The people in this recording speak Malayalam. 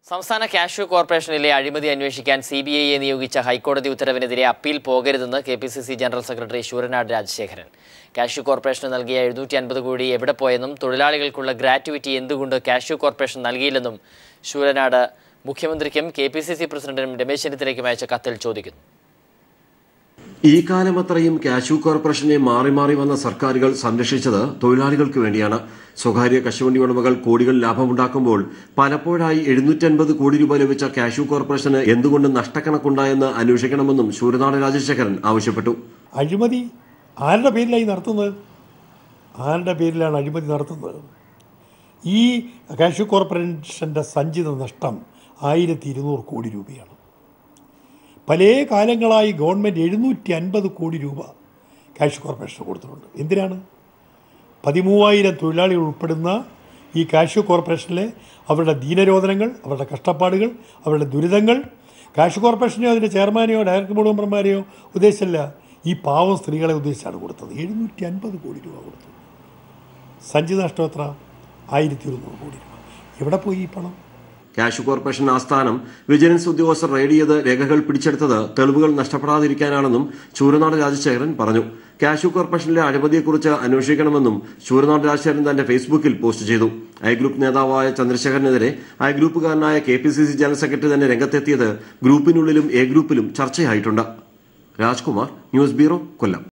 സംസ്ഥാന കാഷ്യൂ കോർപ്പറേഷനിലെ അഴിമതി അന്വേഷിക്കാൻ സി ബി ഐയെ നിയോഗിച്ച ഹൈക്കോടതി ഉത്തരവിനെതിരെ അപ്പീൽ പോകരുതെന്ന് K P C C general secretary Sooranad Rajasekharan cashew കോർപ്പറേഷന് നൽകിയ എഴുന്നൂറ്റി അൻപത് കോടി എവിടെ പോയെന്നും തൊഴിലാളികൾക്കുള്ള ഗ്രാറ്റുവിറ്റി എന്തുകൊണ്ട് കാഷ്യൂ കോർപ്പറേഷൻ നൽകിയില്ലെന്നും ശൂരനാട് മുഖ്യമന്ത്രിക്കും കെ പി സി സി പ്രസിഡന്റിനും രമേശ് ചെന്നിത്തലയ്ക്കും അയച്ച കത്തിൽ ചോദിക്കുന്നു ഈ കാലമത്രയും കാഷ്യൂ കോർപ്പറേഷനെ മാറി മാറി വന്ന സർക്കാരുകൾ സംരക്ഷിച്ചത് തൊഴിലാളികൾക്ക് വേണ്ടിയാണ് സ്വകാര്യ കശുവണ്ടി ഉടമകൾ കോടികൾ ലാഭമുണ്ടാക്കുമ്പോൾ പലപ്പോഴായി എഴുന്നൂറ്റൻപത് കോടി രൂപ ലഭിച്ച കാഷ്യൂ കോർപ്പറേഷന് എന്തുകൊണ്ട് നഷ്ടക്കണക്കുണ്ടായെന്ന് അന്വേഷിക്കണമെന്നും ശൂരനാട് രാജശേഖരൻ ആവശ്യപ്പെട്ടു അഴിമതി ആരുടെ പേരിലായി നടത്തുന്നത് ആരുടെ പേരിലാണ് അഴിമതി നടത്തുന്നത് ഈ കാഷ്യൂ കോർപ്പറേഷൻ്റെ സഞ്ചിത നഷ്ടം ആയിരത്തി ഇരുന്നൂറ് കോടി രൂപയാണ് പല കാലങ്ങളായി ഗവൺമെൻറ് എഴുന്നൂറ്റി അൻപത് കോടി രൂപ കാഷ്യൂ കോർപ്പറേഷന് കൊടുത്തിട്ടുണ്ട് എന്തിനാണ് പതിമൂവായിരം തൊഴിലാളികൾ ഉൾപ്പെടുന്ന ഈ കാഷ്യൂ കോർപ്പറേഷനിലെ അവരുടെ ദീനരോധനങ്ങൾ അവരുടെ കഷ്ടപ്പാടുകൾ അവരുടെ ദുരിതങ്ങൾ കാഷ്യൂ കോർപ്പറേഷനെയോ അതിൻ്റെ ചെയർമാനെയോ ഡയറക്ടർ ബോർഡ് മെമ്പർമാരെയോ ഉദ്ദേശിച്ചല്ല ഈ പാവം സ്ത്രീകളെ ഉദ്ദേശിച്ചാണ് കൊടുത്തത് എഴുന്നൂറ്റി അൻപത് കോടി രൂപ കൊടുത്തു സഞ്ചിത നഷ്ടം എത്ര ആയിരത്തി ഇരുന്നൂറ് കോടി രൂപ എവിടെ പോയി ഈ പണം കാഷ്യൂ കോർപ്പറേഷൻ ആസ്ഥാനം വിജിലൻസ് ഉദ്യോഗസ്ഥർ റെയ്ഡ് ചെയ്ത് രേഖകൾ പിടിച്ചെടുത്തത് തെളിവുകൾ നഷ്ടപ്പെടാതിരിക്കാനാണെന്നും ചൂരനാട് രാജശേഖരൻ പറഞ്ഞു കാഷ്യൂ കോർപ്പറേഷനിലെ അഴിമതിയെക്കുറിച്ച് അന്വേഷിക്കണമെന്നും ചൂരനാട് രാജശേഖരൻ തന്റെ ഫേസ്ബുക്കിൽ പോസ്റ്റ് ചെയ്തു ഐ ഗ്രൂപ്പ് നേതാവായ ചന്ദ്രശേഖരനെതിരെ ഐ ഗ്രൂപ്പുകാരനായ K P C C general secretary തന്നെ രംഗത്തെത്തിയത് ഗ്രൂപ്പിനുള്ളിലും എ ഗ്രൂപ്പിലും ചർച്ചയായിട്ടുണ്ട് രാജ്കുമാർ ന്യൂസ് ബ്യൂറോ കൊല്ലം